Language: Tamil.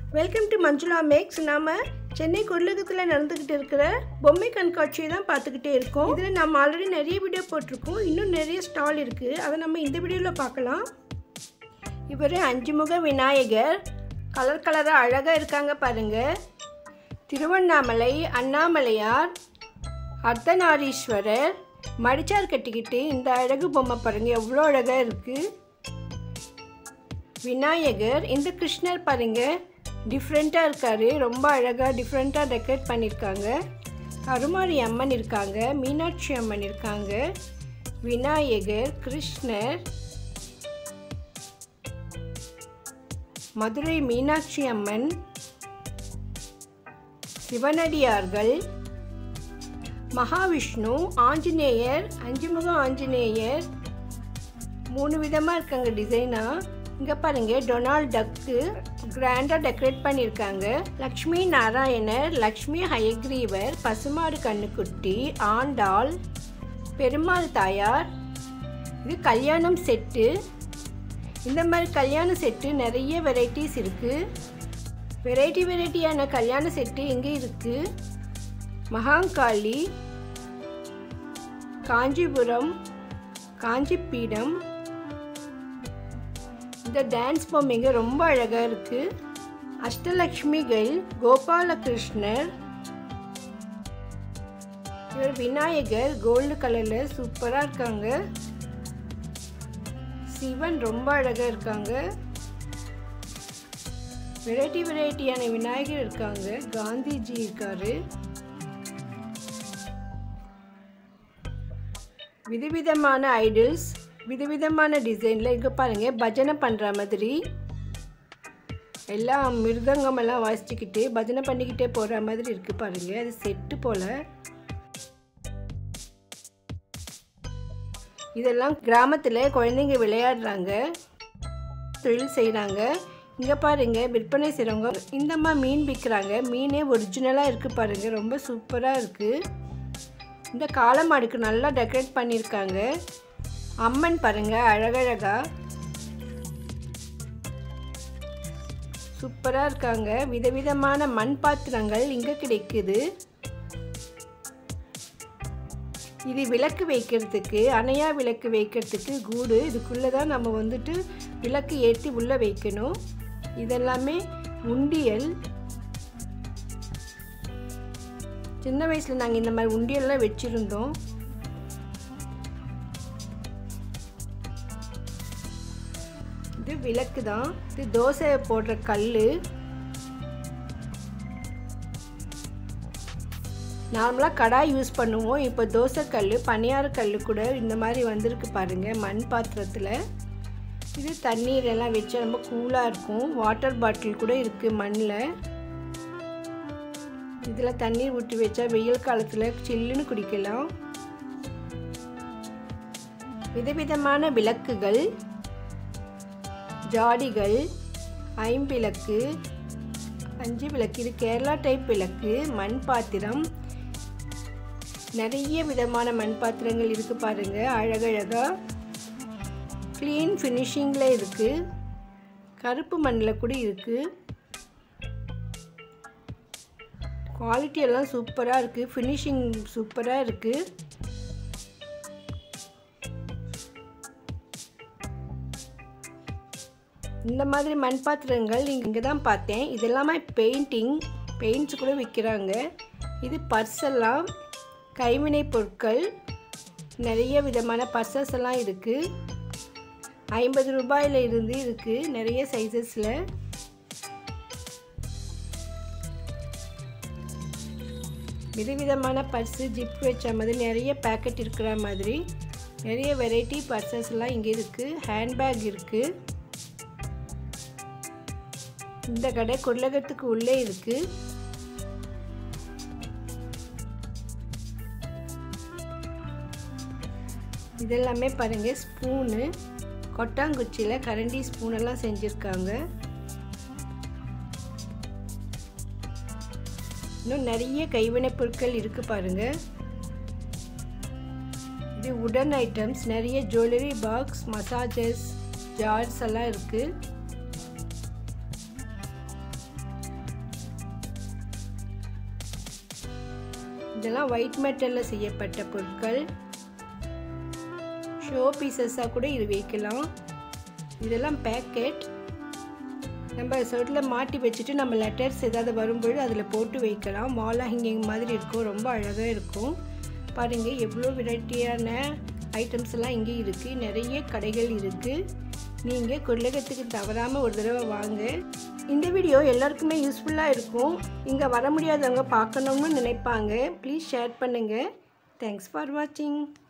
வெல்கம் டு மஞ்சுளா மேக்ஸ் நாம சென்னை குடலகத்தில் நடந்துக்கிட்டு இருக்கிற பொம்மை கண்காட்சியை தான் பார்த்துக்கிட்டே இருக்கோம் இதில் நம்ம ஆல்ரெடி நிறைய வீடியோ போட்டிருக்கோம் இன்னும் நிறைய ஸ்டால் இருக்குது அதை நம்ம இந்த வீடியோவில் பார்க்கலாம் இவர் அஞ்சுமுக விநாயகர் கலர் கலராக அழகாக இருக்காங்க பாருங்க திருவண்ணாமலை அண்ணாமலையார் அர்த்தநாரீஸ்வரர் மடிச்சார் கட்டிக்கிட்டு இந்த அழகு பொம்மை பாருங்க எவ்வளோ அழகாக இருக்குது விநாயகர் இந்த கிருஷ்ணர் பாருங்க டிஃப்ரெண்ட்டாக இருக்காரு ரொம்ப அழகாக டிஃப்ரெண்ட்டாக டெக்கரேட் பண்ணியிருக்காங்க கருமாரி அம்மன் இருக்காங்க மீனாட்சி அம்மன் இருக்காங்க விநாயகர் கிருஷ்ணர் மதுரை மீனாட்சி அம்மன் சிவனடியார்கள் மகாவிஷ்ணு ஆஞ்சநேயர் அஞ்சுமுக ஆஞ்சநேயர் மூணு விதமாக இருக்காங்க டிசைனாக இங்கே பாருங்க டொனால்ட் டக்கு கிராண்டாக டெக்கரேட் பண்ணியிருக்காங்க லக்ஷ்மி நாராயணர் லக்ஷ்மி ஹயக்ரீவர் பசுமாடு கண்ணுக்குட்டி ஆண்டாள் பெருமாள் தாயார் இது கல்யாணம் செட்டு இந்த மாதிரி கல்யாண செட்டு நிறைய வெரைட்டிஸ் இருக்குது வெரைட்டி வெரைட்டியான கல்யாண செட்டு இங்கே இருக்குது மகாங்காளி காஞ்சிபுரம் காஞ்சிப்பீடம் இந்த டான்ஸ் பொம்மைங்க ரொம்ப அழகாக இருக்குது அஷ்டலக்ஷ்மிகள் கோபாலகிருஷ்ணர் இவர் விநாயகர் கோல்டு கலரில் சூப்பராக இருக்காங்க சிவன் ரொம்ப அழகாக இருக்காங்க வெரைட்டி வெரைட்டியான விநாயகர் இருக்காங்க காந்திஜி இருக்காரு விதவிதமான ஐடல்ஸ் விதவிதமான டிசைனில் இங்கே பாருங்கள் பஜனை பண்ணுற மாதிரி எல்லாம் மிருதங்கமெல்லாம் வாசிச்சுக்கிட்டு பஜனை பண்ணிக்கிட்டே போகிற மாதிரி இருக்குது பாருங்கள் அது செட்டு போல் இதெல்லாம் கிராமத்தில் குழந்தைங்க விளையாடுறாங்க தொழில் செய்கிறாங்க இங்கே பாருங்க விற்பனை செய்கிறவங்க இந்தம்மா மீன் விற்கிறாங்க மீனே ஒரிஜினலாக இருக்குது பாருங்கள் ரொம்ப சூப்பராக இருக்குது இந்த காளமாடுக்கு நல்லா டெக்கரேட் பண்ணியிருக்காங்க அம்மன் பாருங்க அழகழகா சூப்பராக இருக்காங்க விதவிதமான மண் பாத்திரங்கள் இங்கே கிடைக்குது இது விளக்கு வைக்கிறதுக்கு அணையா விளக்கு வைக்கிறதுக்கு கூடு இதுக்குள்ளே தான் நம்ம வந்துட்டு விளக்கு ஏற்றி உள்ளே வைக்கணும் இதெல்லாமே உண்டியல் சின்ன வயசில் நாங்கள் இந்த மாதிரி உண்டியல்லாம் வச்சுருந்தோம் இது விளக்கு தான் இது தோசை போடுற கல் நார்மலாக கடாய் யூஸ் பண்ணுவோம் இப்போ தோசை கல் பனியார கல் கூட இந்த மாதிரி வந்திருக்கு பாருங்கள் மண் பாத்திரத்தில் இது தண்ணீர் எல்லாம் வச்சு ரொம்ப கூலாக இருக்கும் வாட்டர் பாட்டில் கூட இருக்குது மண்ணில் இதில் தண்ணீர் ஊற்றி வச்சா வெயில் காலத்தில் சில்லுன்னு குடிக்கலாம் விதவிதமான விளக்குகள் ஜாடிகள் ஐம்பிளக்கு அஞ்சு விளக்கு இது கேரளா டைப் விளக்கு மண் பாத்திரம் நிறைய விதமான மண் பாத்திரங்கள் இருக்குது பாருங்கள் அழகழகாக க்ளீன் ஃபினிஷிங்கில் இருக்குது கருப்பு மண்ணில் கூட இருக்குது குவாலிட்டி எல்லாம் சூப்பராக இருக்குது ஃபினிஷிங் சூப்பராக இருக்குது இந்த மாதிரி மண் பாத்திரங்கள் இங்கே தான் பார்த்தேன் இதெல்லாமே பெயிண்டிங் பெயிண்ட்ஸ் கூட விற்கிறாங்க இது பர்ஸ் எல்லாம் கைவினை பொருட்கள் நிறைய விதமான பர்சஸ் எல்லாம் இருக்குது ஐம்பது ரூபாயில் இருந்து இருக்குது நிறைய சைஸஸில் விதவிதமான பர்ஸு ஜிப் வச்ச மாதிரி நிறைய பேக்கெட் இருக்கிற மாதிரி நிறைய வெரைட்டி பர்சஸ்லாம் இங்கே இருக்குது ஹேண்ட்பேக் இருக்குது இந்த கடை குடலகத்துக்கு உள்ளே இருக்குது இதெல்லாமே பாருங்கள் ஸ்பூனு கொட்டாங்குச்சியில் கரண்டி ஸ்பூனெல்லாம் செஞ்சுருக்காங்க இன்னும் நிறைய கைவினைப் பொருட்கள் இருக்குது பாருங்கள் இது உடன் ஐட்டம்ஸ் நிறைய ஜுவல்லரி பாக்ஸ் மசாஜஸ் ஜார்ஸ் எல்லாம் இருக்குது இதெல்லாம் ஒயிட் மெட்டலில் செய்யப்பட்ட பொருட்கள் ஷோ பீசஸாக கூட இது வைக்கலாம் இதெல்லாம் பேக்கெட் நம்ம சர்ட்டில் மாட்டி வச்சுட்டு நம்ம லெட்டர்ஸ் ஏதாவது வரும்பொழுது அதில் போட்டு வைக்கலாம் வால் ஹேங்கிங் மாதிரி இருக்கும் ரொம்ப அழகாக இருக்கும் பாருங்கள் எவ்வளோ வெரைட்டியான ஐட்டம்ஸ் எல்லாம் இங்கே இருக்குது நிறைய கடைகள் இருக்குது நீங்கள் கொள்ளகத்துக்கு தவறாமல் ஒரு தடவை வாங்க இந்த வீடியோ எல்லாருக்குமே யூஸ்ஃபுல்லாக இருக்கும் இங்கே வர முடியாதவங்க பார்க்கணும்னு நினைப்பாங்க ப்ளீஸ் ஷேர் பண்ணுங்கள் தேங்க்ஸ் ஃபார் வாட்சிங்